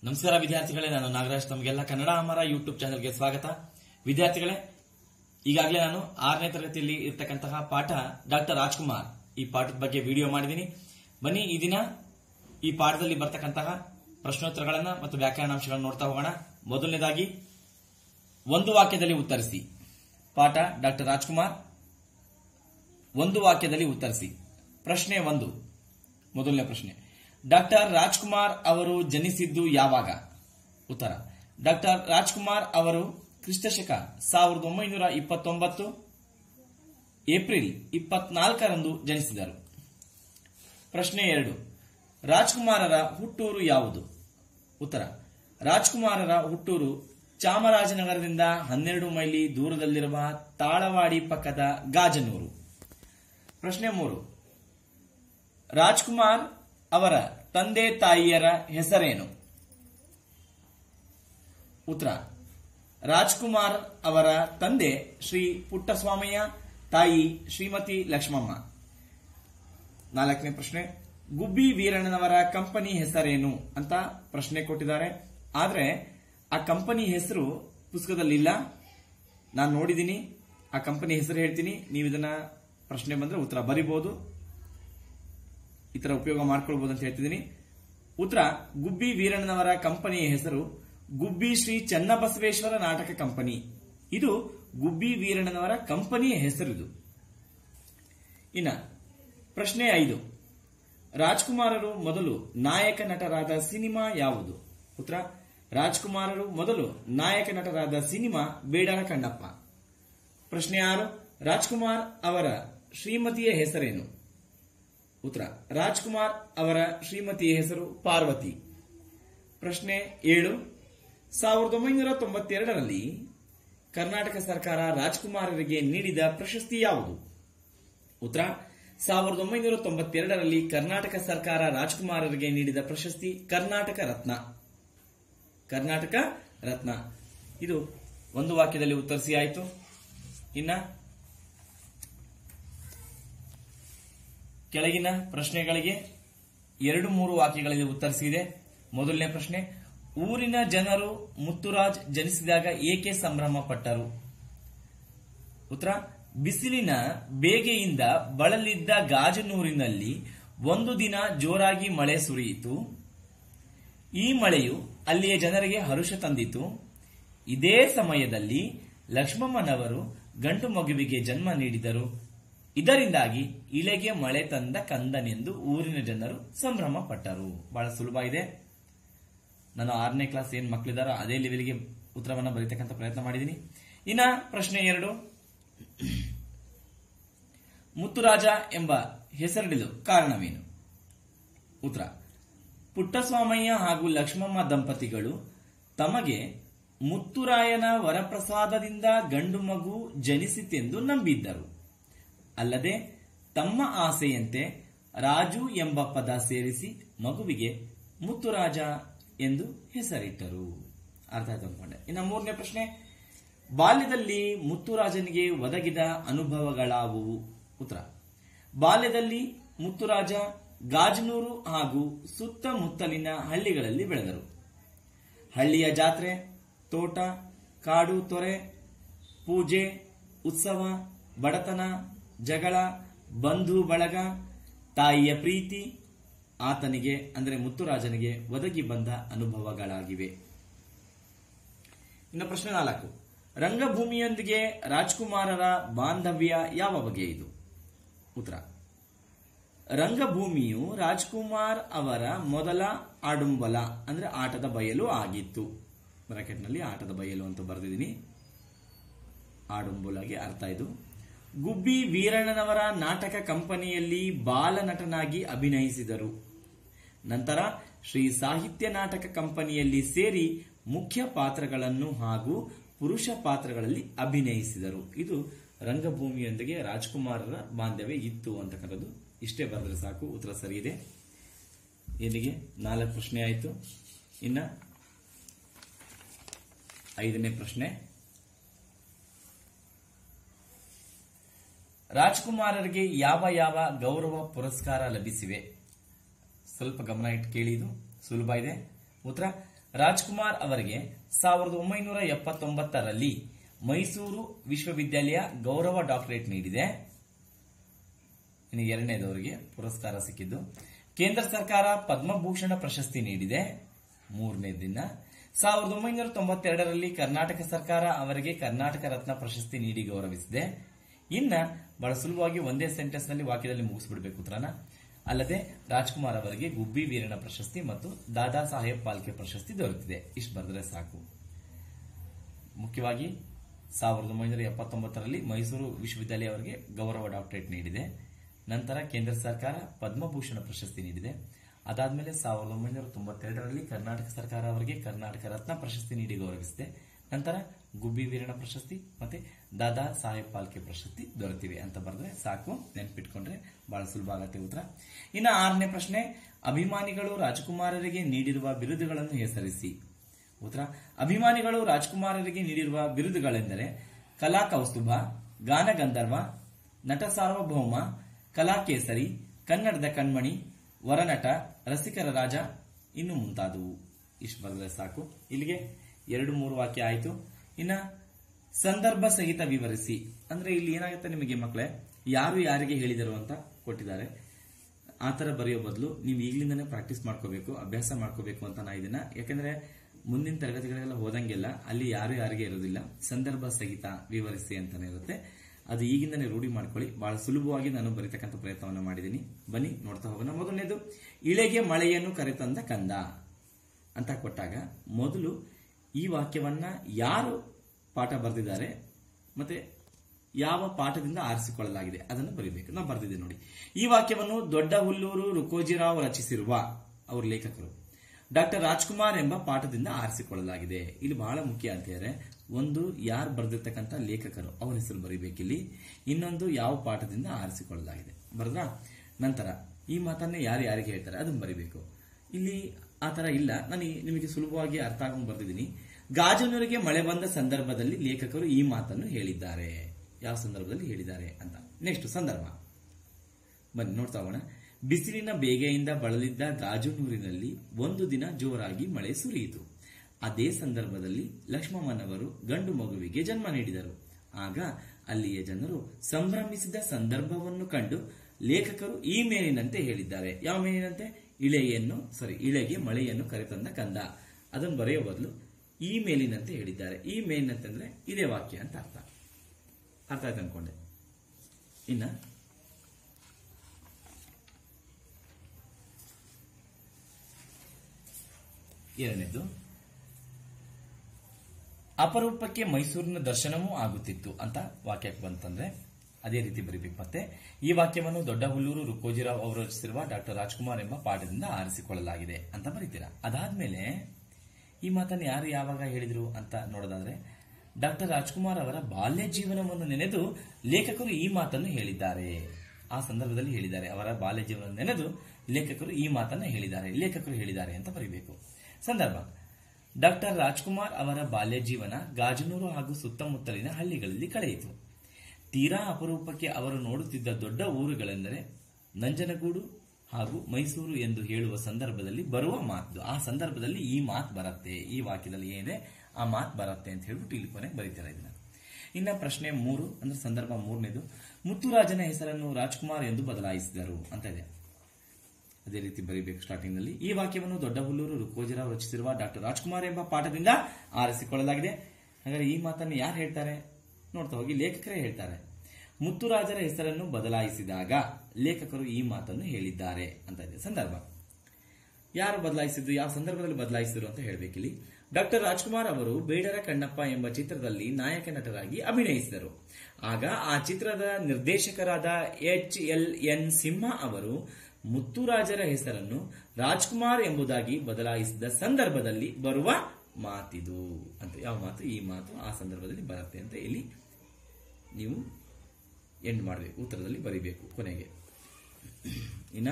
ನಮಸ್ಕಾರ ವಿದ್ಯಾರ್ಥಿಗಳೇ ನಾನು ನಾಗರಾಜ್ ತಮಗೆಲ್ಲ ಕನ್ನಡ ಅಮರ ಯೂಟ್ಯೂಬ್ ಚಾನೆಲ್ಗೆ ಸ್ವಾಗತ ವಿದ್ಯಾರ್ಥಿಗಳೇ ಈಗಾಗಲೇ ನಾನು ಆರನೇ ತರಗತಿಯಲ್ಲಿ ಇರ್ತಕ್ಕಂತಹ ಪಾಠ ಡಾಕ್ಟರ್ ರಾಜ್ಕುಮಾರ್ ಈ ಪಾಠದ ಬಗ್ಗೆ ವಿಡಿಯೋ ಮಾಡಿದ್ದೀನಿ ಬನ್ನಿ ಈ ದಿನ ಈ ಪಾಠದಲ್ಲಿ ಬರ್ತಕ್ಕಂತಹ ಪ್ರಶ್ನೋತ್ತರಗಳನ್ನ ಮತ್ತು ವ್ಯಾಖ್ಯಾನಾಂಶಗಳನ್ನು ನೋಡ್ತಾ ಹೋಗೋಣ ಮೊದಲನೇದಾಗಿ ಒಂದು ವಾಕ್ಯದಲ್ಲಿ ಉತ್ತರಿಸಿ ಪಾಠ ಡಾಕ್ಟರ್ ರಾಜ್ಕುಮಾರ್ ಒಂದು ವಾಕ್ಯದಲ್ಲಿ ಉತ್ತರಿಸಿ ಪ್ರಶ್ನೆ ಒಂದು ಮೊದಲನೇ ಪ್ರಶ್ನೆ ಡಾಕ್ಟರ್ ರಾಜ್ಕುಮಾರ್ ಅವರು ಜನಿಸಿದ್ದು ಯಾವಾಗ ಉತ್ತರ ಡಾಕ್ಟರ್ ರಾಜ್ಕುಮಾರ್ ಅವರು ಕ್ರಿಸ್ತಶಕ ಸಾವಿರದ ಒಂಬೈನೂರ ಇಪ್ಪತ್ತೊಂಬತ್ತು ಏಪ್ರಿಲ್ ಇಪ್ಪತ್ನಾಲ್ಕರಂದು ಜನಿಸಿದರು ಪ್ರಶ್ನೆ ಎರಡು ರಾಜ್ಕುಮಾರರ ಹುಟ್ಟೂರು ಯಾವುದು ಉತ್ತರ ರಾಜ್ಕುಮಾರರ ಹುಟ್ಟೂರು ಚಾಮರಾಜನಗರದಿಂದ ಹನ್ನೆರಡು ಮೈಲಿ ದೂರದಲ್ಲಿರುವ ತಾಳವಾಡಿ ಪಕ್ಕದ ಗಾಜನೂರು ಪ್ರಶ್ನೆ ಮೂರು ರಾಜ್ಕುಮಾರ್ ಅವರ ತಂದೆ ತಾಯಿಯರ ಹೆಸರೇನು ಉತ್ತರ ರಾಜ್ಕುಮಾರ್ ಅವರ ತಂದೆ ಶ್ರೀ ಪುಟ್ಟಸ್ವಾಮಯ್ಯ ತಾಯಿ ಶ್ರೀಮತಿ ಲಕ್ಷ್ಮಮ್ಮ ನಾಲ್ಕನೇ ಪ್ರಶ್ನೆ ಗುಬ್ಬಿ ವೀರಣ್ಣನವರ ಕಂಪನಿ ಹೆಸರೇನು ಅಂತ ಪ್ರಶ್ನೆ ಕೊಟ್ಟಿದ್ದಾರೆ ಆದ್ರೆ ಆ ಕಂಪನಿ ಹೆಸರು ಪುಸ್ತಕದಲ್ಲಿಲ್ಲ ನಾನು ನೋಡಿದ್ದೀನಿ ಆ ಕಂಪನಿ ಹೆಸರು ಹೇಳ್ತೀನಿ ನೀವು ಇದನ್ನ ಪ್ರಶ್ನೆ ಬಂದ್ರೆ ಉತ್ತರ ಬರಿಬಹುದು ಈ ತರ ಉಪಯೋಗ ಮಾಡ್ಕೊಳ್ಬಹುದು ಅಂತ ಹೇಳ್ತಿದ್ದೀನಿ ಉತ್ತರ ಗುಬ್ಬಿ ವೀರಣ್ಣನವರ ಕಂಪನಿಯ ಹೆಸರು ಗುಬ್ಬಿ ಶ್ರೀ ಚನ್ನಬಸವೇಶ್ವರ ನಾಟಕ ಕಂಪನಿ ಇದು ಗುಬ್ಬಿ ವೀರಣ್ಣನವರ ಕಂಪನಿಯ ಹೆಸರಿದು ಇನ್ನ ಪ್ರಶ್ನೆ ಐದು ರಾಜ್ಕುಮಾರರು ಮೊದಲು ನಾಯಕ ನಟರಾದ ಸಿನಿಮಾ ಯಾವುದು ಉತ್ತರ ರಾಜ್ಕುಮಾರರು ಮೊದಲು ನಾಯಕ ನಟರಾದ ಸಿನಿಮಾ ಬೇಡರ ಕಣ್ಣಪ್ಪ ಪ್ರಶ್ನೆ ಆರು ರಾಜ್ಕುಮಾರ್ ಅವರ ಶ್ರೀಮತಿಯ ಹೆಸರೇನು ಉತ್ತರ ರಾಜ್ಕುಮಾರ್ ಅವರ ಶ್ರೀಮತಿಯ ಹೆಸರು ಪಾರ್ವತಿ ಪ್ರಶ್ನೆ ಏಳು ಸಾವಿರದ ಒಂಬೈನೂರ ತೊಂಬತ್ತೆರಡರಲ್ಲಿ ಕರ್ನಾಟಕ ಸರ್ಕಾರ ರಾಜ್ಕುಮಾರರಿಗೆ ನೀಡಿದ ಪ್ರಶಸ್ತಿ ಯಾವುದು ಉತ್ತರ ಸಾವಿರದ ಒಂಬೈನೂರ ತೊಂಬತ್ತೆರಡರಲ್ಲಿ ಕರ್ನಾಟಕ ಸರ್ಕಾರ ರಾಜ್ಕುಮಾರರಿಗೆ ನೀಡಿದ ಪ್ರಶಸ್ತಿ ಕರ್ನಾಟಕ ರತ್ನ ಕರ್ನಾಟಕ ರತ್ನ ಇದು ಒಂದು ವಾಕ್ಯದಲ್ಲಿ ಉತ್ತರಿಸಿ ಆಯಿತು ಇನ್ನ ಕೆಳಗಿನ ಪ್ರಶ್ನೆಗಳಿಗೆ ಎರಡು ಮೂರು ವಾಕ್ಯಗಳಲ್ಲಿ ಉತ್ತರಿಸಿದೆ ಮೊದಲನೇ ಪ್ರಶ್ನೆ ಊರಿನ ಜನರು ಮುತ್ತುರಾಜ್ ಜನಿಸಿದಾಗ ಏಕೆ ಸಂಭ್ರಮ ಪಟ್ಟರು ಉತ್ತರ ಬಿಸಿಲಿನ ಬೇಗೆಯಿಂದ ಬಳಲಿದ್ದ ಗಾಜನೂರಿನಲ್ಲಿ ಒಂದು ದಿನ ಜೋರಾಗಿ ಮಳೆ ಸುರಿಯಿತು ಈ ಮಳೆಯು ಅಲ್ಲಿಯ ಜನರಿಗೆ ಹರುಷ ತಂದಿತು ಇದೇ ಸಮಯದಲ್ಲಿ ಲಕ್ಷ್ಮಮ್ಮನವರು ಗಂಡು ಮಗುವಿಗೆ ಜನ್ಮ ನೀಡಿದರು ಇದರಿಂದಾಗಿ ಇಳೆಗೆ ಮಳೆ ತಂದ ಕಂದನೆಂದು ಊರಿನ ಜನರು ಸಂಭ್ರಮ ಪಟ್ಟರು ಬಹಳ ಸುಲಭ ಇದೆ ನಾನು ಆರನೇ ಕ್ಲಾಸ್ ಏನ್ ಮಕ್ಕಳಿದಾರೋ ಅದೇ ಲೆವೆಲ್ಗೆ ಉತ್ತರವನ್ನ ಬರೀತಕ್ಕಂಥ ಪ್ರಯತ್ನ ಮಾಡಿದ್ದೀನಿ ಇನ್ನ ಪ್ರಶ್ನೆ ಎರಡು ಮುತ್ತುರಾಜ ಎಂಬ ಹೆಸರಿಡಲು ಕಾರಣವೇನು ಉತ್ತರ ಪುಟ್ಟಸ್ವಾಮಯ್ಯ ಹಾಗೂ ಲಕ್ಷ್ಮಮ್ಮ ದಂಪತಿಗಳು ತಮಗೆ ಮುತ್ತುರಾಯನ ವರಪ್ರಸಾದದಿಂದ ಗಂಡು ಮಗು ಜನಿಸಿತೆಂದು ನಂಬಿದ್ದರು ಅಲ್ಲದೆ ತಮ್ಮ ಆಸೆಯಂತೆ ರಾಜು ಎಂಬ ಪದ ಸೇರಿಸಿ ಮಗುವಿಗೆ ಮುತ್ತುರಾಜ ಎಂದು ಹೆಸರಿಟ್ಟರು ಅರ್ಥ ಆಯ್ತು ಅನ್ಕೊಂಡೆ ಇನ್ನು ಮೂರನೇ ಪ್ರಶ್ನೆ ಬಾಲ್ಯದಲ್ಲಿ ಮುತ್ತುರಾಜನಿಗೆ ಒದಗಿದ ಅನುಭವಗಳಾವುವು ಉತ್ತರ ಬಾಲ್ಯದಲ್ಲಿ ಮುತ್ತುರಾಜ ಗಾಜನೂರು ಹಾಗೂ ಸುತ್ತಮುತ್ತಲಿನ ಹಳ್ಳಿಗಳಲ್ಲಿ ಬೆಳೆದರು ಹಳ್ಳಿಯ ಜಾತ್ರೆ ತೋಟ ಕಾಡು ತೊರೆ ಪೂಜೆ ಉತ್ಸವ ಬಡತನ ಜಗಳ ಬಂಧು ಬಳಗ ತಾಯಿಯ ಪ್ರೀತಿ ಆತನಿಗೆ ಅಂದರೆ ಮುತ್ತುರಾಜನಿಗೆ ಒದಗಿ ಬಂದ ಅನುಭವಗಳಾಗಿವೆ ಇನ್ನು ಪ್ರಶ್ನೆ ನಾಲ್ಕು ರಂಗಭೂಮಿಯೊಂದಿಗೆ ರಾಜ್ಕುಮಾರರ ಬಾಂಧವ್ಯ ಯಾವ ಬಗೆಯಿದು ಉತ್ತರ ರಂಗಭೂಮಿಯು ರಾಜ್ಕುಮಾರ್ ಅವರ ಮೊದಲ ಆಡುಂಬಲ ಅಂದ್ರೆ ಆಟದ ಬಯಲು ಆಗಿತ್ತು ಬ್ರಾಕೆಟ್ನಲ್ಲಿ ಆಟದ ಬಯಲು ಅಂತ ಬರೆದಿದ್ದೀನಿ ಆಡುಂಬುಲಾಗಿ ಅರ್ಥ ಇದು ಗುಬ್ಬಿ ವೀರಣ್ಣನವರ ನಾಟಕ ಕಂಪನಿಯಲ್ಲಿ ಬಾಲನಟನಾಗಿ ಅಭಿನಯಿಸಿದರು ನಂತರ ಶ್ರೀ ಸಾಹಿತ್ಯ ನಾಟಕ ಕಂಪನಿಯಲ್ಲಿ ಸೇರಿ ಮುಖ್ಯ ಪಾತ್ರಗಳನ್ನು ಹಾಗೂ ಪುರುಷ ಪಾತ್ರಗಳಲ್ಲಿ ಅಭಿನಯಿಸಿದರು ಇದು ರಂಗಭೂಮಿಯೊಂದಿಗೆ ರಾಜ್ಕುಮಾರರ ಬಾಂಧವ್ಯ ಇತ್ತು ಅಂತಕ್ಕಂಥದ್ದು ಇಷ್ಟೇ ಬರೆದ್ರೆ ಸಾಕು ಉತ್ತರ ಸರಿ ಇದೆ ಇಲ್ಲಿಗೆ ನಾಲ್ಕು ಪ್ರಶ್ನೆ ಆಯಿತು ಇನ್ನ ಐದನೇ ಪ್ರಶ್ನೆ ರಾಜ್ಕುಮಾರರಿಗೆ ಯಾವ ಯಾವ ಗೌರವ ಪುರಸ್ಕಾರ ಲಭಿಸಿವೆ ಸ್ವಲ್ಪ ಗಮನ ಇಟ್ಟು ಕೇಳಿ ಇದು ಸುಲಭ ಇದೆ ಉತ್ತರ ರಾಜ್ಕುಮಾರ್ ಅವರಿಗೆ ಸಾವಿರದ ಒಂಬೈನೂರ ಎಪ್ಪತ್ತೊಂಬತ್ತರಲ್ಲಿ ಮೈಸೂರು ವಿಶ್ವವಿದ್ಯಾಲಯ ಗೌರವ ಡಾಕ್ಟರೇಟ್ ನೀಡಿದೆ ಇನ್ನು ಎರಡನೇದವರಿಗೆ ಪುರಸ್ಕಾರ ಸಿಕ್ಕಿದ್ದು ಕೇಂದ್ರ ಸರ್ಕಾರ ಪದ್ಮಭೂಷಣ ಪ್ರಶಸ್ತಿ ನೀಡಿದೆ ಮೂರನೇ ದಿನ ಸಾವಿರದ ಒಂಬೈನೂರ ತೊಂಬತ್ತೆರಡರಲ್ಲಿ ಕರ್ನಾಟಕ ಸರ್ಕಾರ ಅವರಿಗೆ ಕರ್ನಾಟಕ ರತ್ನ ಪ್ರಶಸ್ತಿ ನೀಡಿ ಗೌರವಿಸಿದೆ ಇನ್ನ ಬಹಳ ಸುಲಭವಾಗಿ ಒಂದೇ ಸೆಂಟೆನ್ಸ್ ನಲ್ಲಿ ವಾಕ್ಯದಲ್ಲಿ ಮುಗಿಸ್ಬಿಡ್ಬೇಕು ಉತ್ತರನ ಅಲ್ಲದೆ ರಾಜ್ಕುಮಾರ್ ಅವರಿಗೆ ಗುಬ್ಬಿ ವೀರಣ್ಣ ಪ್ರಶಸ್ತಿ ಮತ್ತು ದಾದಾ ಸಾಹೇಬ್ ಪಾಲ್ಕೆ ಪ್ರಶಸ್ತಿ ದೊರೆತಿದೆ ಇಷ್ಟು ಬರೆದ್ರೆ ಸಾಕು ಮುಖ್ಯವಾಗಿ ಸಾವಿರದ ಒಂಬೈನೂರ ಎಪ್ಪತ್ತೊಂಬತ್ತರಲ್ಲಿ ಮೈಸೂರು ವಿಶ್ವವಿದ್ಯಾಲಯ ಅವರಿಗೆ ಗೌರವ ಡಾಕ್ಟರೇಟ್ ನೀಡಿದೆ ನಂತರ ಕೇಂದ್ರ ಸರ್ಕಾರ ಪದ್ಮಭೂಷಣ ಪ್ರಶಸ್ತಿ ನೀಡಿದೆ ಅದಾದ್ಮೇಲೆ ಸಾವಿರದ ಒಂಬೈನೂರ ತೊಂಬತ್ತೆರಡರಲ್ಲಿ ಕರ್ನಾಟಕ ಸರ್ಕಾರ ಅವರಿಗೆ ಕರ್ನಾಟಕ ರತ್ನ ಪ್ರಶಸ್ತಿ ನೀಡಿ ಗೌರವಿಸಿದೆ ನಂತರ ಗುಬ್ಬಿ ವೀರಣ್ಣ ಪ್ರಶಸ್ತಿ ಮತ್ತೆ ದಾದಾ ಸಾಹೇಬ್ ಪಾಲ್ಕೆ ಪ್ರಶಸ್ತಿ ದೊರೆತಿವೆ ಅಂತ ಬರೆದ್ರೆ ಸಾಕು ನೆನ್ಪಿಟ್ಕೊಂಡ್ರೆ ಬಹಳ ಸುಲಭ ಆಗತ್ತೆ ಉತ್ತರ ಇನ್ನು ಆರನೇ ಪ್ರಶ್ನೆ ಅಭಿಮಾನಿಗಳು ರಾಜಕುಮಾರರಿಗೆ ನೀಡಿರುವ ಬಿರುದುಗಳನ್ನು ಹೆಸರಿಸಿ ಉತ್ತರ ಅಭಿಮಾನಿಗಳು ರಾಜ್ಕುಮಾರರಿಗೆ ನೀಡಿರುವ ಬಿರುದುಗಳೆಂದರೆ ಕಲಾ ಕೌಸ್ತುಭ ಗಾನ ಗಂಧರ್ವ ನಟ ಸಾರ್ವಭೌಮ ಕಲಾಕೇಸರಿ ಕನ್ನಡದ ಕಣ್ಮಣಿ ವರನಟ ರಸಿಕರ ರಾಜ ಇನ್ನು ಮುಂತಾದವು ಇಷ್ಟು ಬರೆದ್ರೆ ಸಾಕು ಇಲ್ಲಿಗೆ ಎರಡು ಮೂರು ವಾಕ್ಯ ಆಯಿತು ಇನ್ನ ಸಂದರ್ಭ ಸಹಿತ ವಿವರಿಸಿ ಅಂದ್ರೆ ಇಲ್ಲಿ ಏನಾಗುತ್ತೆ ನಿಮಗೆ ಮಕ್ಕಳೇ ಯಾರು ಯಾರಿಗೆ ಹೇಳಿದರು ಅಂತ ಕೊಟ್ಟಿದ್ದಾರೆ ಆ ತರ ಬರೆಯೋ ಬದಲು ನೀವು ಈಗಲಿಂದನೇ ಪ್ರಾಕ್ಟೀಸ್ ಮಾಡ್ಕೋಬೇಕು ಅಭ್ಯಾಸ ಮಾಡ್ಕೋಬೇಕು ಅಂತ ನಾ ಇದನ್ನ ಯಾಕಂದ್ರೆ ಮುಂದಿನ ತರಗತಿಗಳೆಲ್ಲ ಹೋದಂಗೆಲ್ಲ ಅಲ್ಲಿ ಯಾರು ಯಾರಿಗೆ ಇರೋದಿಲ್ಲ ಸಂದರ್ಭ ಸಹಿತ ವಿವರಿಸಿ ಅಂತಾನೆ ಇರುತ್ತೆ ಅದು ಈಗಿಂದನೇ ರೂಢಿ ಮಾಡ್ಕೊಳ್ಳಿ ಬಹಳ ಸುಲಭವಾಗಿ ನಾನು ಬರೀತಕ್ಕಂಥ ಪ್ರಯತ್ನವನ್ನು ಮಾಡಿದ್ದೀನಿ ಬನ್ನಿ ನೋಡ್ತಾ ಹೋಗೋಣ ಮೊದಲನೇದು ಇಳೆಗೆ ಮಳೆಯನ್ನು ಕರೆತಂದ ಕಂದ ಅಂತ ಕೊಟ್ಟಾಗ ಮೊದಲು ಈ ವಾಕ್ಯವನ್ನ ಯಾರು ಪಾಠ ಬರೆದಿದ್ದಾರೆ ಮತ್ತೆ ಯಾವ ಪಾಠದಿಂದ ಆರಿಸಿಕೊಳ್ಳಲಾಗಿದೆ ಅದನ್ನು ಬರೀಬೇಕು ನಾವು ಬರೆದಿದ್ದೆ ನೋಡಿ ಈ ವಾಕ್ಯವನ್ನು ದೊಡ್ಡ ಹುಲ್ಲೂರು ರುಕೋಜಿರಾವ್ ರಚಿಸಿರುವ ಅವ್ರ ಲೇಖಕರು ಡಾಕ್ಟರ್ ರಾಜ್ಕುಮಾರ್ ಎಂಬ ಪಾಠದಿಂದ ಆರಿಸಿಕೊಳ್ಳಲಾಗಿದೆ ಇಲ್ಲಿ ಬಹಳ ಮುಖ್ಯ ಅಂತ ಹೇಳಿದ್ರೆ ಒಂದು ಯಾರು ಬರೆದಿರ್ತಕ್ಕಂಥ ಲೇಖಕರು ಅವರ ಹೆಸರು ಬರೀಬೇಕಿಲ್ಲಿ ಇನ್ನೊಂದು ಯಾವ ಪಾಠದಿಂದ ಆರಿಸಿಕೊಳ್ಳಲಾಗಿದೆ ಬರದ್ರಾ ನಂತರ ಈ ಮಾತನ್ನ ಯಾರು ಯಾರಿಗೆ ಹೇಳ್ತಾರೆ ಅದನ್ನ ಬರಿಬೇಕು ಇಲ್ಲಿ ಆ ತರ ಇಲ್ಲ ನಾನು ಈ- ನಿಮಗೆ ಸುಲಭವಾಗಿ ಅರ್ಥ ಆಗೊಂಡು ಬರ್ದಿದ್ದೀನಿ ಗಾಜನೂರಿಗೆ ಮಳೆ ಬಂದ ಸಂದರ್ಭದಲ್ಲಿ ಲೇಖಕರು ಈ ಮಾತನ್ನು ಹೇಳಿದ್ದಾರೆ ಯಾವ ಸಂದರ್ಭದಲ್ಲಿ ಹೇಳಿದ್ದಾರೆ ಅಂತ ನೆಕ್ಸ್ಟ್ ಸಂದರ್ಭ ಬನ್ನಿ ನೋಡ್ತಾ ಹೋಗೋಣ ಬಿಸಿಲಿನ ಬೇಗೆಯಿಂದ ಬಳಲಿದ್ದ ಗಾಜುನೂರಿನಲ್ಲಿ ಒಂದು ದಿನ ಜೋರಾಗಿ ಮಳೆ ಸುರಿಯಿತು ಅದೇ ಸಂದರ್ಭದಲ್ಲಿ ಲಕ್ಷ್ಮಮ್ಮನವರು ಗಂಡು ಮಗುವಿಗೆ ಜನ್ಮ ನೀಡಿದರು ಆಗ ಅಲ್ಲಿಯ ಜನರು ಸಂಭ್ರಮಿಸಿದ ಸಂದರ್ಭವನ್ನು ಕಂಡು ಲೇಖಕರು ಈ ಮೇಲಿನಂತೆ ಹೇಳಿದ್ದಾರೆ ಯಾವ ಮೇಲಿನಂತೆ ಇಳೆಯನ್ನು ಸಾರಿ ಇಳೆಗೆ ಮಳೆಯನ್ನು ಕರೆತಂದ ಕಂದ ಅದನ್ನು ಬರೆಯೋ ಬದಲು ಈ ಮೇಲಿನಂತೆ ಹೇಳಿದ್ದಾರೆ ಈ ಮೇಲಿನಂತೆ ಅಂದ್ರೆ ಇದೇ ವಾಕ್ಯ ಅಂತ ಅರ್ಥ ಅರ್ಥ ಆಯ್ತು ಅನ್ಕೊಂಡೆ ಇನ್ನ ಎರಡನೇದು ಅಪರೂಪಕ್ಕೆ ಮೈಸೂರಿನ ದರ್ಶನವೂ ಆಗುತ್ತಿತ್ತು ಅಂತ ವಾಕ್ಯಕ್ಕೆ ಬಂತಂದ್ರೆ ಅದೇ ರೀತಿ ಬರೀಬೇಕು ಮತ್ತೆ ಈ ವಾಕ್ಯವನ್ನು ದೊಡ್ಡ ಹುಲ್ಲೂರು ರುಕೋಜಿರಾವ್ ಅವರು ರಚಿಸಿರುವ ಡಾಕ್ಟರ್ ರಾಜ್ಕುಮಾರ್ ಎಂಬ ಪಾಠದಿಂದ ಆರಿಸಿಕೊಳ್ಳಲಾಗಿದೆ ಅಂತ ಬರೀತೀರಾ ಅದಾದ್ಮೇಲೆ ಈ ಮಾತನ್ನು ಯಾರು ಯಾವಾಗ ಹೇಳಿದ್ರು ಅಂತ ನೋಡೋದಾದ್ರೆ ಡಾಕ್ಟರ್ ರಾಜ್ಕುಮಾರ್ ಅವರ ಬಾಲ್ಯ ಜೀವನವನ್ನು ನೆನೆದು ಲೇಖಕರು ಈ ಮಾತನ್ನು ಹೇಳಿದ್ದಾರೆ ಆ ಸಂದರ್ಭದಲ್ಲಿ ಹೇಳಿದ್ದಾರೆ ಅವರ ಬಾಲ್ಯ ಜೀವನ ನೆನೆದು ಲೇಖಕರು ಈ ಮಾತನ್ನ ಹೇಳಿದ್ದಾರೆ ಲೇಖಕರು ಹೇಳಿದ್ದಾರೆ ಅಂತ ಬರೀಬೇಕು ಸಂದರ್ಭ ಡಾಕ್ಟರ್ ರಾಜ್ಕುಮಾರ್ ಅವರ ಬಾಲ್ಯ ಜೀವನ ಗಾಜನೂರು ಹಾಗೂ ಸುತ್ತಮುತ್ತಲಿನ ಹಳ್ಳಿಗಳಲ್ಲಿ ಕಳೆಯಿತು ತೀರಾ ಅಪರೂಪಕ್ಕೆ ಅವರು ನೋಡುತ್ತಿದ್ದ ದೊಡ್ಡ ಊರುಗಳೆಂದರೆ ನಂಜನಗೂಡು ಹಾಗೂ ಮೈಸೂರು ಎಂದು ಹೇಳುವ ಸಂದರ್ಭದಲ್ಲಿ ಬರುವ ಮಾತು ಆ ಸಂದರ್ಭದಲ್ಲಿ ಈ ಮಾತು ಬರುತ್ತೆ ಈ ವಾಕ್ಯದಲ್ಲಿ ಏನಿದೆ ಆ ಮಾತು ಬರುತ್ತೆ ಅಂತ ಹೇಳ್ಬಿಟ್ಟು ಇಲ್ಲಿ ಕೊನೆಗೆ ಬರೀತಾರೆ ಇದನ್ನ ಇನ್ನ ಪ್ರಶ್ನೆ ಮೂರು ಅಂದ್ರೆ ಸಂದರ್ಭ ಮೂರನೇದು ಮುತ್ತುರಾಜನ ಹೆಸರನ್ನು ರಾಜ್ಕುಮಾರ್ ಎಂದು ಬದಲಾಯಿಸಿದರು ಅಂತ ಇದೆ ಅದೇ ರೀತಿ ಬರೀಬೇಕು ಸ್ಟಾರ್ಟಿಂಗ್ ನಲ್ಲಿ ಈ ವಾಕ್ಯವನ್ನು ದೊಡ್ಡ ಹುಲ್ಲೂರು ರುಕೋಜಿರಾವ್ ರಚಿಸಿರುವ ಡಾಕ್ಟರ್ ರಾಜ್ಕುಮಾರ್ ಎಂಬ ಪಾಠದಿಂದ ಆರಿಸಿಕೊಳ್ಳಲಾಗಿದೆ ಹಾಗಾದ್ರೆ ಈ ಮಾತನ್ನು ಯಾರು ಹೇಳ್ತಾರೆ ನೋಡ್ತಾ ಹೋಗಿ ಲೇಖಕರೇ ಹೇಳ್ತಾರೆ ಮುತ್ತುರಾಜರ ಹೆಸರನ್ನು ಬದಲಾಯಿಸಿದಾಗ ಲೇಖಕರು ಈ ಮಾತನ್ನು ಹೇಳಿದ್ದಾರೆ ಅಂತ ಇದೆ ಸಂದರ್ಭ ಯಾರು ಬದಲಾಯಿಸಿದ್ರು ಯಾವ ಸಂದರ್ಭದಲ್ಲಿ ಬದಲಾಯಿಸಿದ್ರು ಅಂತ ಹೇಳ್ಬೇಕಿಲ್ಲಿ ಡಾಕ್ಟರ್ ರಾಜ್ಕುಮಾರ್ ಅವರು ಬೇಡರ ಕಣ್ಣಪ್ಪ ಎಂಬ ಚಿತ್ರದಲ್ಲಿ ನಾಯಕ ನಟರಾಗಿ ಅಭಿನಯಿಸಿದರು ಆಗ ಆ ಚಿತ್ರದ ನಿರ್ದೇಶಕರಾದ ಎಚ್ ಎಲ್ ಎನ್ ಸಿಂಹ ಅವರು ಮುತ್ತುರಾಜರ ಹೆಸರನ್ನು ರಾಜ್ಕುಮಾರ್ ಎಂಬುದಾಗಿ ಬದಲಾಯಿಸಿದ ಸಂದರ್ಭದಲ್ಲಿ ಬರುವ ಮಾತಿದು ಅಂತ ಯಾವ ಮಾತು ಈ ಮಾತು ಆ ಸಂದರ್ಭದಲ್ಲಿ ಬರುತ್ತೆ ಅಂತ ಇಲ್ಲಿ ನೀವು ಎಂಡ್ ಮಾಡಬೇಕು ಉತ್ತರದಲ್ಲಿ ಬರಿಬೇಕು ಕೊನೆಗೆ ಇನ್ನ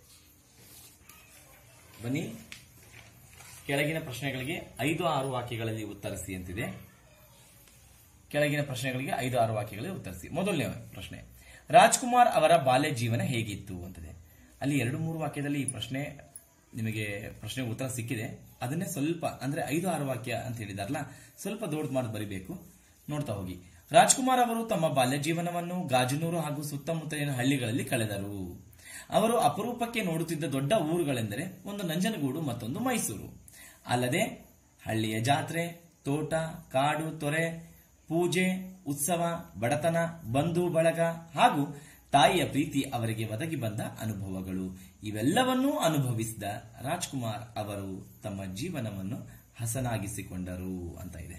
ಬನ್ನಿ ಕೆಳಗಿನ ಪ್ರಶ್ನೆಗಳಿಗೆ ಐದು ಆರು ವಾಕ್ಯಗಳಲ್ಲಿ ಉತ್ತರಿಸಿ ಅಂತಿದೆ ಕೆಳಗಿನ ಪ್ರಶ್ನೆಗಳಿಗೆ ಐದು ಆರು ವಾಕ್ಯಗಳಲ್ಲಿ ಉತ್ತರಿಸಿ ಮೊದಲನೇ ಪ್ರಶ್ನೆ ರಾಜ್ಕುಮಾರ್ ಅವರ ಬಾಲ್ಯ ಜೀವನ ಹೇಗಿತ್ತು ಅಂತಿದೆ ಅಲ್ಲಿ ಎರಡು ಮೂರು ವಾಕ್ಯದಲ್ಲಿ ಈ ಪ್ರಶ್ನೆ ನಿಮಗೆ ಪ್ರಶ್ನೆಗೆ ಉತ್ತರ ಸಿಕ್ಕಿದೆ ಅದನ್ನೇ ಸ್ವಲ್ಪ ಅಂದ್ರೆ ಐದು ಆರು ವಾಕ್ಯ ಅಂತ ಹೇಳಿದಾರಲ್ಲ ಸ್ವಲ್ಪ ದೊಡ್ಡ ಮಾಡಿ ಬರಿಬೇಕು ನೋಡ್ತಾ ಹೋಗಿ ರಾಜ್ಕುಮಾರ್ ಅವರು ತಮ್ಮ ಬಾಲ್ಯ ಜೀವನವನ್ನು ಗಾಜನೂರು ಹಾಗೂ ಸುತ್ತಮುತ್ತಲಿನ ಹಳ್ಳಿಗಳಲ್ಲಿ ಕಳೆದರು ಅವರು ಅಪರೂಪಕ್ಕೆ ನೋಡುತ್ತಿದ್ದ ದೊಡ್ಡ ಊರುಗಳೆಂದರೆ ಒಂದು ನಂಜನಗೂಡು ಮತ್ತೊಂದು ಮೈಸೂರು ಅಲ್ಲದೆ ಹಳ್ಳಿಯ ಜಾತ್ರೆ ತೋಟ ಕಾಡು ತೊರೆ ಪೂಜೆ ಉತ್ಸವ ಬಡತನ ಬಂಧು ಬಳಗ ಹಾಗೂ ತಾಯಿಯ ಪ್ರೀತಿ ಅವರಿಗೆ ಒದಗಿ ಬಂದ ಅನುಭವಗಳು ಇವೆಲ್ಲವನ್ನೂ ಅನುಭವಿಸಿದ ರಾಜ್ಕುಮಾರ್ ಅವರು ತಮ್ಮ ಜೀವನವನ್ನು ಹಸನಾಗಿಸಿಕೊಂಡರು ಅಂತ ಇದೆ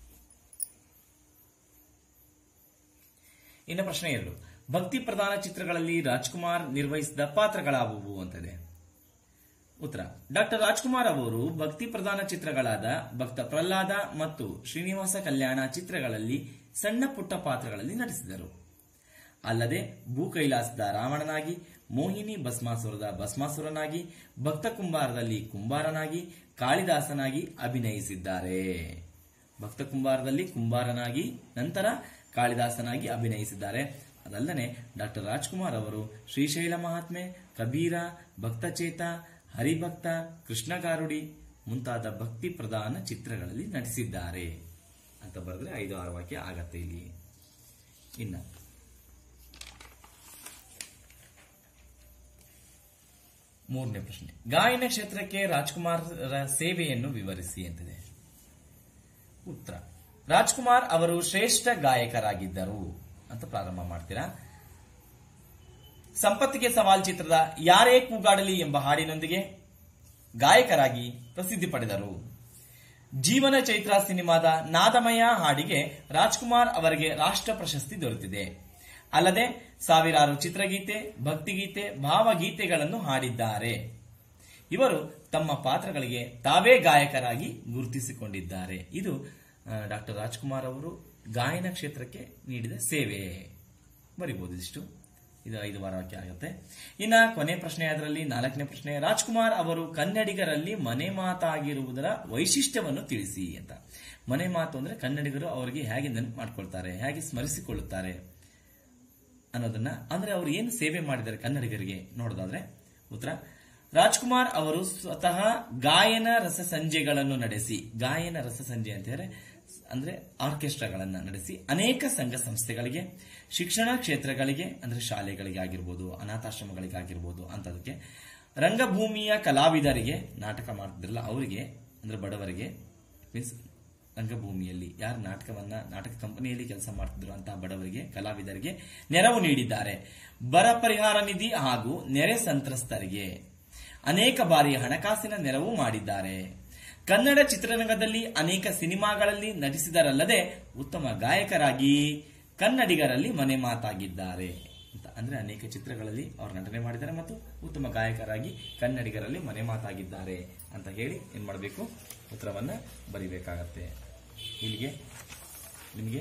ಇನ್ನು ಪ್ರಶ್ನೆ ಎರಡು ಭಕ್ತಿ ಪ್ರಧಾನ ಚಿತ್ರಗಳಲ್ಲಿ ರಾಜ್ಕುಮಾರ್ ನಿರ್ವಹಿಸಿದ ಪಾತ್ರಗಳಾವುವು ಅಂತಿದೆ ಉತ್ತರ ಡಾಕ್ಟರ್ ರಾಜ್ಕುಮಾರ್ ಅವರು ಭಕ್ತಿ ಪ್ರಧಾನ ಚಿತ್ರಗಳಾದ ಭಕ್ತ ಪ್ರಹ್ಲಾದ ಮತ್ತು ಶ್ರೀನಿವಾಸ ಕಲ್ಯಾಣ ಚಿತ್ರಗಳಲ್ಲಿ ಸಣ್ಣ ಪುಟ್ಟ ಪಾತ್ರಗಳಲ್ಲಿ ನಟಿಸಿದರು ಅಲ್ಲದೆ ಭೂ ಕೈಲಾಸದ ರಾವಣನಾಗಿ ಮೋಹಿನಿ ಭಸ್ಮಾಸುರದ ಭಸ್ಮಾಸುರನಾಗಿ ಭಕ್ತ ಕುಂಬಾರದಲ್ಲಿ ಕುಂಬಾರನಾಗಿ ಕಾಳಿದಾಸನಾಗಿ ಅಭಿನಯಿಸಿದ್ದಾರೆ ಭಕ್ತ ಕುಂಬಾರದಲ್ಲಿ ಕುಂಬಾರನಾಗಿ ನಂತರ ಕಾಳಿದಾಸನಾಗಿ ಅಭಿನಯಿಸಿದ್ದಾರೆ ಅದಲ್ಲದೆ ಡಾಕ್ಟರ್ ರಾಜ್ಕುಮಾರ್ ಅವರು ಶ್ರೀಶೈಲ ಮಹಾತ್ಮೆ ಕಬೀರ ಭಕ್ತಚೇತ ಹರಿಭಕ್ತ ಕೃಷ್ಣಗಾರುಡಿ ಮುಂತಾದ ಭಕ್ತಿ ಪ್ರಧಾನ ಚಿತ್ರಗಳಲ್ಲಿ ನಟಿಸಿದ್ದಾರೆ ಅಂತ ಬರೆದ್ರೆ ಐದು ಆರು ವಾಕ್ಯ ಆಗತ್ತೆ ಇಲ್ಲಿ ಇನ್ನ ಮೂರನೇ ಪ್ರಶ್ನೆ ಗಾಯನ ಕ್ಷೇತ್ರಕ್ಕೆ ರಾಜ್ಕುಮಾರ್ ಸೇವೆಯನ್ನು ವಿವರಿಸಿ ಅಂತಿದೆ ಉತ್ತರ ರಾಜ್ಕುಮಾರ್ ಅವರು ಶ್ರೇಷ್ಠ ಗಾಯಕರಾಗಿದ್ದರು ಅಂತ ಪ್ರಾರಂಭ ಮಾಡ್ತೀರಾ ಸಂಪತ್ತಿಗೆ ಸವಾಲ್ ಚಿತ್ರದ ಯಾರೇ ಕೂಗಾಡಲಿ ಎಂಬ ಹಾಡಿನೊಂದಿಗೆ ಗಾಯಕರಾಗಿ ಪ್ರಸಿದ್ಧಿ ಪಡೆದರು ಜೀವನ ಚೈತ್ರ ಸಿನಿಮಾದ ನಾದಮಯ ಹಾಡಿಗೆ ರಾಜ್ಕುಮಾರ್ ಅವರಿಗೆ ರಾಷ್ಟ್ರ ಪ್ರಶಸ್ತಿ ದೊರೆತಿದೆ ಅಲ್ಲದೆ ಸಾವಿರಾರು ಚಿತ್ರಗೀತೆ ಭಕ್ತಿಗೀತೆ ಭಾವಗೀತೆಗಳನ್ನು ಹಾಡಿದ್ದಾರೆ ಇವರು ತಮ್ಮ ಪಾತ್ರಗಳಿಗೆ ತಾವೇ ಗಾಯಕರಾಗಿ ಗುರುತಿಸಿಕೊಂಡಿದ್ದಾರೆ ಇದು ಡಾಕ್ಟರ್ ರಾಜ್ಕುಮಾರ್ ಅವರು ಗಾಯನ ಕ್ಷೇತ್ರಕ್ಕೆ ನೀಡಿದ ಸೇವೆ ಬರಿಬಹುದು ಇದಿಷ್ಟು ಇದು ಐದು ವಾರ ವಾಕ್ಯ ಆಗುತ್ತೆ ಇನ್ನ ಕೊನೆ ಪ್ರಶ್ನೆ ಅದರಲ್ಲಿ ನಾಲ್ಕನೇ ಪ್ರಶ್ನೆ ರಾಜ್ಕುಮಾರ್ ಅವರು ಕನ್ನಡಿಗರಲ್ಲಿ ಮನೆ ಮಾತಾಗಿರುವುದರ ವೈಶಿಷ್ಟ್ಯವನ್ನು ತಿಳಿಸಿ ಅಂತ ಮನೆ ಮಾತು ಅಂದ್ರೆ ಕನ್ನಡಿಗರು ಅವರಿಗೆ ಹೇಗೆ ನೆನಪು ಮಾಡ್ಕೊಳ್ತಾರೆ ಹೇಗೆ ಸ್ಮರಿಸಿಕೊಳ್ಳುತ್ತಾರೆ ಅನ್ನೋದನ್ನ ಅಂದ್ರೆ ಅವರು ಏನು ಸೇವೆ ಮಾಡಿದ್ದಾರೆ ಕನ್ನಡಿಗರಿಗೆ ನೋಡೋದಾದ್ರೆ ಉತ್ತರ ರಾಜ್ಕುಮಾರ್ ಅವರು ಸ್ವತಃ ಗಾಯನ ರಸ ಸಂಜೆಗಳನ್ನು ನಡೆಸಿ ಗಾಯನ ರಸ ಸಂಜೆ ಅಂತ ಹೇಳಿದ್ರೆ ಅಂದ್ರೆ ಆರ್ಕೆಸ್ಟ್ರಾಗಳನ್ನ ನಡೆಸಿ ಅನೇಕ ಸಂಘ ಸಂಸ್ಥೆಗಳಿಗೆ ಶಿಕ್ಷಣ ಕ್ಷೇತ್ರಗಳಿಗೆ ಅಂದ್ರೆ ಶಾಲೆಗಳಿಗೆ ಆಗಿರ್ಬೋದು ಅನಾಥಾಶ್ರಮಗಳಿಗೆ ಆಗಿರ್ಬೋದು ಅಂತದಕ್ಕೆ ರಂಗಭೂಮಿಯ ಕಲಾವಿದರಿಗೆ ನಾಟಕ ಮಾಡ್ತಿದ್ರಲ್ಲ ಅವರಿಗೆ ಅಂದ್ರೆ ಬಡವರಿಗೆ ಮೀನ್ಸ್ ರಂಗಭೂಮಿಯಲ್ಲಿ ಯಾರು ನಾಟಕವನ್ನ ನಾಟಕ ಕಂಪನಿಯಲ್ಲಿ ಕೆಲಸ ಮಾಡ್ತಿದ್ರು ಅಂತಹ ಬಡವರಿಗೆ ಕಲಾವಿದರಿಗೆ ನೆರವು ನೀಡಿದ್ದಾರೆ ಬರ ಪರಿಹಾರ ನಿಧಿ ಹಾಗೂ ನೆರೆ ಸಂತ್ರಸ್ತರಿಗೆ ಅನೇಕ ಬಾರಿ ಹಣಕಾಸಿನ ನೆರವು ಮಾಡಿದ್ದಾರೆ ಕನ್ನಡ ಚಿತ್ರರಂಗದಲ್ಲಿ ಅನೇಕ ಸಿನಿಮಾಗಳಲ್ಲಿ ನಟಿಸಿದರಲ್ಲದೆ ಉತ್ತಮ ಗಾಯಕರಾಗಿ ಕನ್ನಡಿಗರಲ್ಲಿ ಮನೆ ಮಾತಾಗಿದ್ದಾರೆ ಅಂತ ಅಂದ್ರೆ ಅನೇಕ ಚಿತ್ರಗಳಲ್ಲಿ ಅವರು ನಟನೆ ಮಾಡಿದ್ದಾರೆ ಮತ್ತು ಉತ್ತಮ ಗಾಯಕರಾಗಿ ಕನ್ನಡಿಗರಲ್ಲಿ ಮನೆ ಮಾತಾಗಿದ್ದಾರೆ ಅಂತ ಹೇಳಿ ಏನ್ ಮಾಡಬೇಕು ಉತ್ತರವನ್ನ ಬರಿಬೇಕಾಗತ್ತೆ ಇಲ್ಲಿಗೆ ನಿಮಗೆ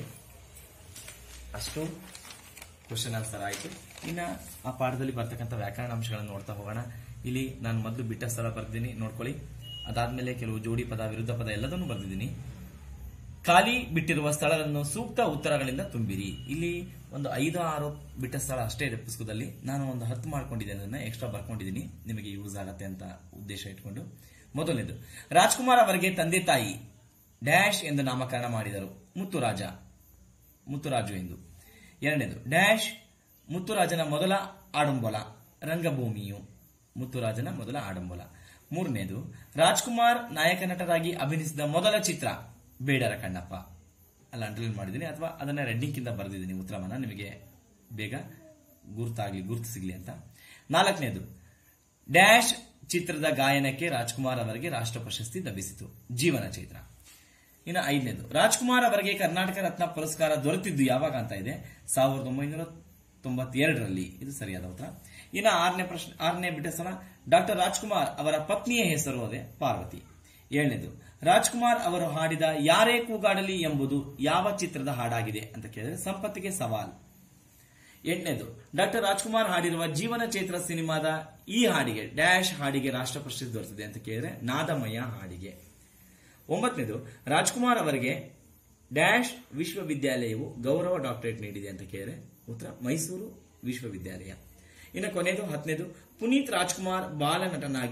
ಅಷ್ಟು ಕ್ವಶನ್ ಆನ್ಸರ್ ಆಯಿತು ಇನ್ನ ಆ ಪಾಠದಲ್ಲಿ ಬರ್ತಕ್ಕಂಥ ವ್ಯಾಕರಣ ಅಂಶಗಳನ್ನು ನೋಡ್ತಾ ಹೋಗೋಣ ಇಲ್ಲಿ ನಾನು ಮೊದಲು ಬಿಟ್ಟ ಸ್ಥಳ ಬರ್ದಿದ್ದೀನಿ ನೋಡ್ಕೊಳ್ಳಿ ಅದಾದ್ಮೇಲೆ ಕೆಲವು ಜೋಡಿ ಪದ ವಿರುದ್ಧ ಪದ ಎಲ್ಲದನ್ನು ಬರ್ದಿದ್ದೀನಿ ಖಾಲಿ ಬಿಟ್ಟಿರುವ ಸ್ಥಳಗಳನ್ನು ಸೂಕ್ತ ಉತ್ತರಗಳಿಂದ ತುಂಬಿರಿ ಇಲ್ಲಿ ಒಂದು ಐದು ಆರು ಬಿಟ್ಟ ಸ್ಥಳ ಅಷ್ಟೇ ಇದೆ ಪುಸ್ತಕದಲ್ಲಿ ನಾನು ಒಂದು ಹತ್ತು ಮಾಡ್ಕೊಂಡಿದ್ದೇನೆ ಅದನ್ನ ಎಕ್ಸ್ಟ್ರಾ ಬರ್ಕೊಂಡಿದ್ದೀನಿ ನಿಮಗೆ ಯೂಸ್ ಆಗತ್ತೆ ಅಂತ ಉದ್ದೇಶ ಇಟ್ಕೊಂಡು ಮೊದಲನೇದು ರಾಜ್ಕುಮಾರ್ ಅವರಿಗೆ ತಂದೆ ತಾಯಿ ಡ್ಯಾಶ್ ಎಂದು ನಾಮಕರಣ ಮಾಡಿದರು ಮುತ್ತುರಾಜ ಮುತ್ತುರಾಜು ಎಂದು ಎರಡನೇದು ಡ್ಯಾಶ್ ಮುತ್ತುರಾಜನ ಮೊದಲ ಆಡಂಬಲ ರಂಗಭೂಮಿಯು ಮುತ್ತುರಾಜನ ಮೊದಲ ಆಡಂಬಲ ಮೂರನೇದು ರಾಜ್ಕುಮಾರ್ ನಾಯಕ ನಟರಾಗಿ ಅಭಿನಯಿಸಿದ ಮೊದಲ ಚಿತ್ರ ಬೇಡರ ಕಣ್ಣಪ್ಪ ಅಲ್ಲ ಅಂಡರ್ಲೈನ್ ಮಾಡಿದ್ದೀನಿ ಅಥವಾ ಅದನ್ನ ರೆಡ್ಡಿಂಗ್ ಬರೆದಿದ್ದೀನಿ ಉತ್ತರವನ್ನ ನಿಮಗೆ ಬೇಗ ಗುರ್ತಾಗ್ಲಿ ಗುರ್ತು ಸಿಗ್ಲಿ ಅಂತ ನಾಲ್ಕನೇದು ಡ್ಯಾಶ್ ಚಿತ್ರದ ಗಾಯನಕ್ಕೆ ರಾಜ್ಕುಮಾರ್ ಅವರಿಗೆ ರಾಷ್ಟ್ರ ಪ್ರಶಸ್ತಿ ಲಭಿಸಿತು ಜೀವನ ಚೈತ್ರ ಇನ್ನು ಐದನೇದು ರಾಜ್ಕುಮಾರ್ ಅವರಿಗೆ ಕರ್ನಾಟಕ ರತ್ನ ಪುರಸ್ಕಾರ ದೊರೆತಿದ್ದು ಯಾವಾಗ ಅಂತ ಇದೆ ಸಾವಿರದ ಒಂಬೈನೂರ ತೊಂಬತ್ತೆರಡರಲ್ಲಿ ಇದು ಸರಿಯಾದ ಉತ್ತರ ಇನ್ನು ಆರನೇ ಪ್ರಶ್ನೆ ಆರನೇ ಬಿಟ್ಟ ಸ್ಥಳ ಡಾಕ್ಟರ್ ರಾಜ್ಕುಮಾರ್ ಅವರ ಪತ್ನಿಯ ಹೆಸರು ಅದೇ ಪಾರ್ವತಿ ಏಳನೇದು ರಾಜ್ಕುಮಾರ್ ಅವರು ಹಾಡಿದ ಯಾರೇ ಕೂಗಾಡಲಿ ಎಂಬುದು ಯಾವ ಚಿತ್ರದ ಹಾಡಾಗಿದೆ ಅಂತ ಕೇಳಿದ್ರೆ ಸಂಪತ್ತಿಗೆ ಸವಾಲ್ ಎಂಟನೇದು ಡಾಕ್ಟರ್ ರಾಜ್ಕುಮಾರ್ ಹಾಡಿರುವ ಜೀವನ ಚೈತ್ರ ಸಿನಿಮಾದ ಈ ಹಾಡಿಗೆ ಡ್ಯಾಶ್ ಹಾಡಿಗೆ ರಾಷ್ಟ್ರ ಪ್ರಶಸ್ತಿ ದೊರೆತಿದೆ ಅಂತ ಕೇಳಿದ್ರೆ ನಾದಮಯ ಹಾಡಿಗೆ ಒಂಬತ್ತನೇದು ರಾಜ್ಕುಮಾರ್ ಅವರಿಗೆ ಡ್ಯಾಶ್ ವಿಶ್ವವಿದ್ಯಾಲಯವು ಗೌರವ ಡಾಕ್ಟರೇಟ್ ನೀಡಿದೆ ಅಂತ ಕೇಳಿದ್ರೆ ಉತ್ತರ ಮೈಸೂರು ವಿಶ್ವವಿದ್ಯಾಲಯ ಇನ್ನು ಕೊನೆಯದು ಹತ್ತನೇದು ಪುನೀತ್ ರಾಜ್ಕುಮಾರ್ ಬಾಲನಟನಾಗಿ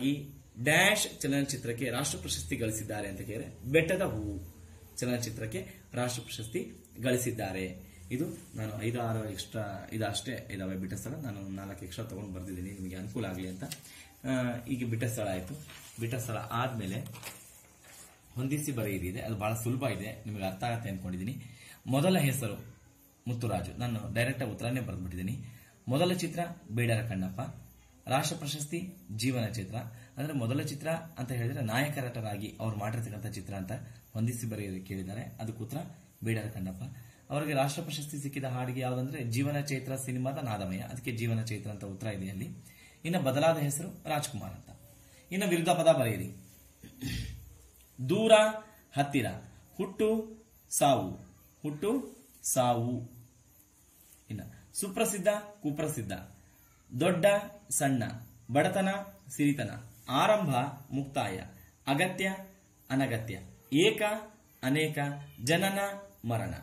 ಡ್ಯಾಶ್ ಚಲನಚಿತ್ರಕ್ಕೆ ರಾಷ್ಟ್ರ ಪ್ರಶಸ್ತಿ ಗಳಿಸಿದ್ದಾರೆ ಅಂತ ಕೇಳಿದ್ರೆ ಬೆಟ್ಟದ ಹೂವು ಚಲನಚಿತ್ರಕ್ಕೆ ರಾಷ್ಟ್ರ ಪ್ರಶಸ್ತಿ ಗಳಿಸಿದ್ದಾರೆ ಇದು ನಾನು ಐದು ಆರು ಎಕ್ಸ್ಟ್ರಾ ಇದು ಅಷ್ಟೇ ಇದಾವೆ ಬಿಟ್ಟ ಸ್ಥಳ ನಾನು ನಾಲ್ಕು ಎಕ್ಸ್ಟ್ರಾ ತಗೊಂಡು ಬರ್ದಿದ್ದೀನಿ ನಿಮಗೆ ಅನುಕೂಲ ಆಗಲಿ ಅಂತ ಆ, ಈಗ ಬಿಟ್ಟ ಸ್ಥಳ ಆಯಿತು ಬಿಟ್ಟ ಸ್ಥಳ ಆದಮೇಲೆ ಹೊಂದಿಸಿ ಬರೆಯಿರಿ ಇದೆ ಅದು ಬಹಳ ಸುಲಭ ಇದೆ ನಿಮಗೆ ಅರ್ಥ ಆಗತ್ತೆ ಅನ್ಕೊಂಡಿದ್ದೀನಿ ಮೊದಲ ಹೆಸರು ಮುತ್ತುರಾಜು ನಾನು ಡೈರೆಕ್ಟ್ ಆಗಿ ಉತ್ತರನೇ ಬರೆದ್ಬಿಟ್ಟಿದ್ದೀನಿ ಮೊದಲ ಚಿತ್ರ ಬೇಡರ ಕಣ್ಣಪ್ಪ ರಾಷ್ಟ್ರ ಪ್ರಶಸ್ತಿ ಜೀವನ ಚಿತ್ರ ಅಂದ್ರೆ ಮೊದಲ ಚಿತ್ರ ಅಂತ ಹೇಳಿದ್ರೆ ನಾಯಕರಟರಾಗಿ ಅವ್ರು ಮಾಡಿರ್ತಕ್ಕಂಥ ಚಿತ್ರ ಅಂತ ಹೊಂದಿಸಿ ಬರೆಯೋದಕ್ಕೆ ಕೇಳಿದ್ದಾರೆ ಅದಕ್ಕೆ ಉತ್ತರ ಬೇಡರ ಕಣ್ಣಪ್ಪ ಅವರಿಗೆ ರಾಷ್ಟ್ರ ಪ್ರಶಸ್ತಿ ಸಿಕ್ಕಿದ ಹಾಡಿಗೆ ಯಾವುದಂದ್ರೆ ಜೀವನ ಚೈತ್ರ ಸಿನಿಮಾದ ನಾದಮಯ ಅದಕ್ಕೆ ಜೀವನ ಚೈತ್ರ ಅಂತ ಉತ್ತರ ಇದೆ ಅಲ್ಲಿ ಇನ್ನು ಬದಲಾದ ಹೆಸರು ರಾಜ್ಕುಮಾರ್ ಅಂತ ಇನ್ನು ವಿರುದ್ಧ ಪದ ಬರೆಯಿರಿ ದೂರ ಹತ್ತಿರ ಹುಟ್ಟು ಸಾವು ಹುಟ್ಟು ಸಾವು ಇನ್ನ ಸುಪ್ರಸಿದ್ಧ ಕುಪ್ರಸಿದ್ಧ ದೊಡ್ಡ ಸಣ್ಣ ಬಡತನ ಸಿರಿತನ ಆರಂಭ ಮುಕ್ತಾಯ ಅಗತ್ಯ ಅನಗತ್ಯ ಏಕ ಅನೇಕ ಜನನ ಮರಣ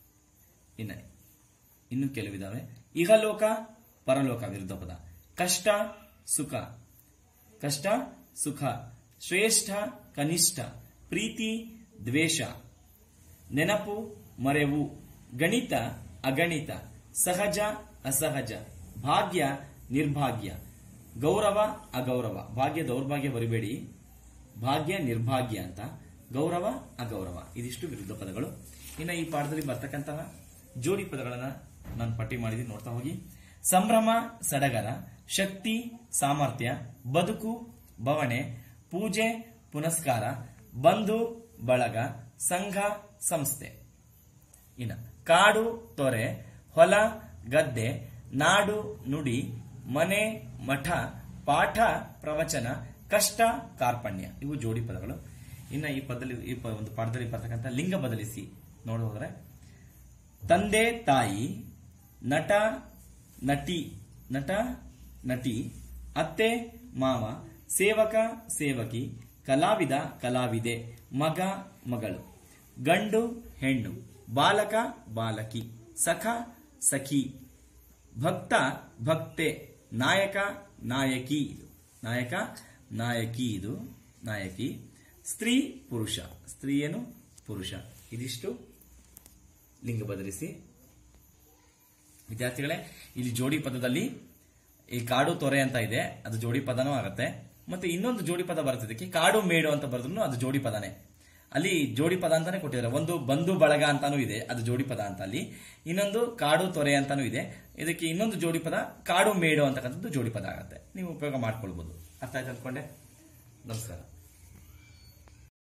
ಇನ್ನ ಇನ್ನು ಕೆಲವಿದಾವೆ ಇಹಲೋಕ ಪರಲೋಕ ವಿರುದ್ಧ ಪದ ಕಷ್ಟ ಸುಖ ಕಷ್ಟ ಸುಖ ಶ್ರೇಷ್ಠ ಕನಿಷ್ಠ ಪ್ರೀತಿ ದ್ವೇಷ ನೆನಪು ಮರೆವು ಗಣಿತ ಅಗಣಿತ ಸಹಜ ಅಸಹಜ ಭಾಗ್ಯ ನಿರ್ಭಾಗ್ಯ ಗೌರವ ಅಗೌರವ ಭಾಗ್ಯ ದೌರ್ಭಾಗ್ಯ ಬರಿಬೇಡಿ ಭಾಗ್ಯ ನಿರ್ಭಾಗ್ಯ ಅಂತ ಗೌರವ ಅಗೌರವ ಇದಿಷ್ಟು ವಿರುದ್ಧ ಪದಗಳು ಇನ್ನು ಈ ಪಾಠದಲ್ಲಿ ಬರ್ತಕ್ಕಂತಹ ಜೋಡಿ ಪದಗಳನ್ನ ನಾನು ಪಟ್ಟಿ ಮಾಡಿದ್ದೀನಿ ನೋಡ್ತಾ ಹೋಗಿ ಸಂಭ್ರಮ ಸಡಗರ ಶಕ್ತಿ ಸಾಮರ್ಥ್ಯ ಬದುಕು ಬವಣೆ ಪೂಜೆ ಪುನಸ್ಕಾರ ಬಂಧು ಬಳಗ ಸಂಘ ಸಂಸ್ಥೆ ಇನ್ನ ಕಾಡು ತೊರೆ ಹೊಲ ಗದ್ದೆ ನಾಡು ನುಡಿ ಮನೆ ಮಠ ಪಾಠ ಪ್ರವಚನ ಕಷ್ಟ ಕಾರ್ಪಣ್ಯ ಇವು ಜೋಡಿ ಪದಗಳು ಇನ್ನ ಈ ಪದದಲ್ಲಿ ಈ ಪ- ಒಂದು ಪಾಠದಲ್ಲಿ ಬರ್ತಕ್ಕಂಥ ಲಿಂಗ ಬದಲಿಸಿ ನೋಡೋದ್ರೆ ತಂದೆ ತಾಯಿ ನಟ ನಟಿ ನಟ ನಟಿ ಅತ್ತೆ ಮಾವ ಸೇವಕ ಸೇವಕಿ ಕಲಾವಿದ ಕಲಾವಿದೆ ಮಗ ಮಗಳು ಗಂಡು ಹೆಣ್ಣು ಬಾಲಕ ಬಾಲಕಿ ಸಖ ಸಖಿ ಭಕ್ತ ಭಕ್ತೆ ನಾಯಕ ನಾಯಕಿ ಇದು ನಾಯಕ ನಾಯಕಿ ಇದು ನಾಯಕಿ ಸ್ತ್ರೀ ಪುರುಷ ಸ್ತ್ರೀ ಏನು ಪುರುಷ ಇದಿಷ್ಟು ಲಿಂಗ ಬದಲಿಸಿ ವಿದ್ಯಾರ್ಥಿಗಳೇ ಇಲ್ಲಿ ಜೋಡಿ ಪದದಲ್ಲಿ ಈ ಕಾಡು ತೊರೆ ಅಂತ ಇದೆ ಅದು ಜೋಡಿ ಪದನೂ ಆಗತ್ತೆ ಮತ್ತೆ ಇನ್ನೊಂದು ಜೋಡಿ ಪದ ಬರ್ತದಕ್ಕೆ ಕಾಡು ಮೇಡು ಅಂತ ಬರೆದ್ರು ಅದು ಜೋಡಿ ಪದನೇ ಅಲ್ಲಿ ಜೋಡಿ ಪದ ಅಂತಾನೆ ಕೊಟ್ಟಿದ್ದಾರೆ ಒಂದು ಬಂಧು ಬಳಗ ಅಂತಾನೂ ಇದೆ ಅದು ಜೋಡಿ ಪದ ಅಂತ ಅಲ್ಲಿ ಇನ್ನೊಂದು ಕಾಡು ತೊರೆ ಅಂತಾನೂ ಇದೆ ಇದಕ್ಕೆ ಇನ್ನೊಂದು ಜೋಡಿ ಪದ ಕಾಡು ಮೇಡು ಅಂತಕ್ಕಂಥದ್ದು ಜೋಡಿ ಪದ ಆಗತ್ತೆ ನೀವು ಉಪಯೋಗ ಮಾಡ್ಕೊಳ್ಬಹುದು ಅರ್ಥ ಆಯ್ತು ಅಂದ್ಕೊಂಡೆ ನಮಸ್ಕಾರ